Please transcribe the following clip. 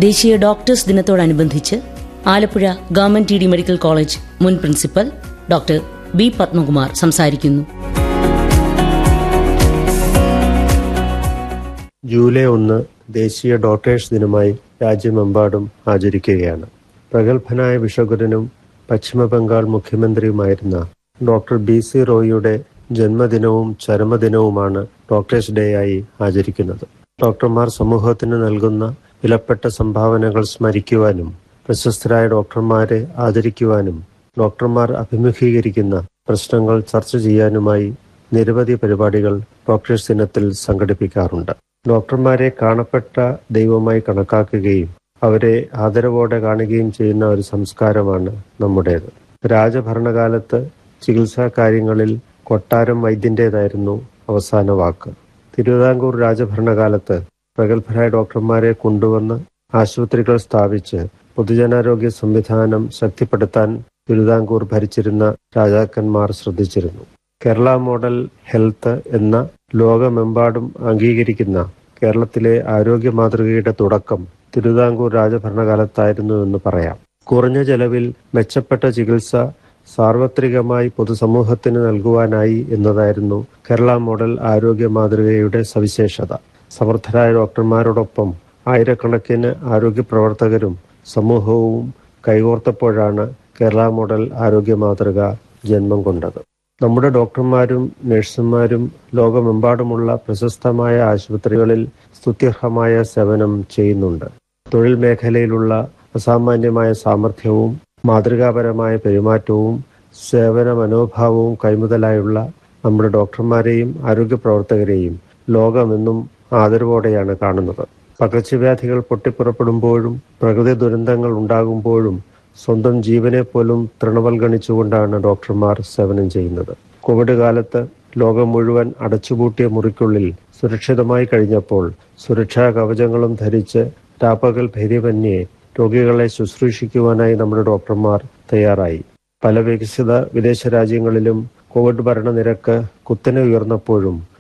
ദേശീയ ഡോക്ടേഴ്സ് ദിനത്തോടനുബന്ധിച്ച് Alappuzha government T D medical college മുൻ പ്രിൻസിപ്പൽ ഡോക്ടർ ബി പത്മകുമാർ സംസാരിക്കുന്നു ജൂലൈ ഒന്ന് ദേശീയ ഡോക്ടേഴ്സ് ദിനമായി രാജ്യമെമ്പാടും ആചരിക്കുകയാണ് പ്രഗത്ഭനായ വിശ്വഗുരനും പശ്ചിമ ബംഗാൾ മുഖ്യമന്ത്രിയുമായിരുന്ന ഡോക്ടർ ബി സി റോയിയുടെ ജന്മദിനവും ചരമദിനവുമാണ് ഡോക്ടേഴ്സ് ഡേ ആയി ആചരിക്കുന്നത് ഡോക്ടർമാർ സമൂഹത്തിന് നൽകുന്ന വിലപ്പെട്ട സംഭാവനകൾ സ്മരിക്കുവാനും പ്രശസ്തരായ ഡോക്ടർമാരെ ആദരിക്കുവാനും ഡോക്ടർമാർ അഭിമുഖീകരിക്കുന്ന പ്രശ്നങ്ങൾ ചർച്ച ചെയ്യാനുമായി നിരവധി പരിപാടികൾ ഡോക്ടേഴ്സ് ദിനത്തിൽ സംഘടിപ്പിക്കാറുണ്ട് ഡോക്ടർമാരെ കാണപ്പെട്ട ദൈവമായി കണക്കാക്കുകയും അവരെ ആദരവോടെ കാണുകയും ചെയ്യുന്ന ഒരു സംസ്കാരമാണ് നമ്മുടേത് രാജഭരണകാലത്ത് ചികിത്സാ കാര്യങ്ങളിൽ കൊട്ടാരം വൈദ്യന്റേതായിരുന്നു അവസാന വാക്ക് തിരുവിതാംകൂർ രാജഭരണകാലത്ത് പ്രഗത്ഭരായ ഡോക്ടർമാരെ കൊണ്ടുവന്ന് ആശുപത്രികൾ സ്ഥാപിച്ച് പൊതുജനാരോഗ്യ സംവിധാനം ശക്തിപ്പെടുത്താൻ തിരുവിതാംകൂർ ഭരിച്ചിരുന്ന രാജാക്കന്മാർ ശ്രദ്ധിച്ചിരുന്നു കേരള മോഡൽ ഹെൽത്ത് എന്ന ലോകമെമ്പാടും അംഗീകരിക്കുന്ന കേരളത്തിലെ ആരോഗ്യ മാതൃകയുടെ തുടക്കം തിരുവിതാംകൂർ രാജഭരണകാലത്തായിരുന്നു എന്ന് പറയാം കുറഞ്ഞ ചെലവിൽ മെച്ചപ്പെട്ട ചികിത്സ സാർവത്രികമായി പൊതുസമൂഹത്തിന് നൽകുവാനായി എന്നതായിരുന്നു കേരള മോഡൽ ആരോഗ്യ മാതൃകയുടെ സവിശേഷത സമർത്ഥരായ ഡോക്ടർമാരോടൊപ്പം ആയിരക്കണക്കിന് ആരോഗ്യ പ്രവർത്തകരും സമൂഹവും കൈകോർത്തപ്പോഴാണ് കേരള മോഡൽ ആരോഗ്യ മാതൃക ജന്മം കൊണ്ടത് നമ്മുടെ ഡോക്ടർമാരും നഴ്സുമാരും ലോകമെമ്പാടുമുള്ള പ്രശസ്തമായ ആശുപത്രികളിൽ സ്തുത്യർഹമായ സേവനം ചെയ്യുന്നുണ്ട് തൊഴിൽ മേഖലയിലുള്ള അസാമാന്യമായ സാമർഥ്യവും മാതൃകാപരമായ പെരുമാറ്റവും സേവന മനോഭാവവും കൈമുതലായുള്ള നമ്മുടെ ഡോക്ടർമാരെയും ആരോഗ്യ പ്രവർത്തകരെയും ലോകമെന്നും ആദരവോടെയാണ് കാണുന്നത് പകർച്ചവ്യാധികൾ പൊട്ടിപ്പുറപ്പെടുമ്പോഴും പ്രകൃതി ദുരന്തങ്ങൾ ഉണ്ടാകുമ്പോഴും സ്വന്തം ജീവനെ പോലും തൃണവൽഗണിച്ചുകൊണ്ടാണ് ഡോക്ടർമാർ സേവനം ചെയ്യുന്നത് കോവിഡ് കാലത്ത് ലോകം മുഴുവൻ അടച്ചുപൂട്ടിയ മുറിക്കുള്ളിൽ സുരക്ഷിതമായി കഴിഞ്ഞപ്പോൾ സുരക്ഷാ കവചങ്ങളും ധരിച്ച് രാപ്പകൽ ഭൈര്യപന്യെ രോഗികളെ ശുശ്രൂഷിക്കുവാനായി നമ്മുടെ ഡോക്ടർമാർ തയ്യാറായി പല വികസിത വിദേശ രാജ്യങ്ങളിലും കോവിഡ് മരണനിരക്ക് കുത്തനെ ഉയർന്നപ്പോഴും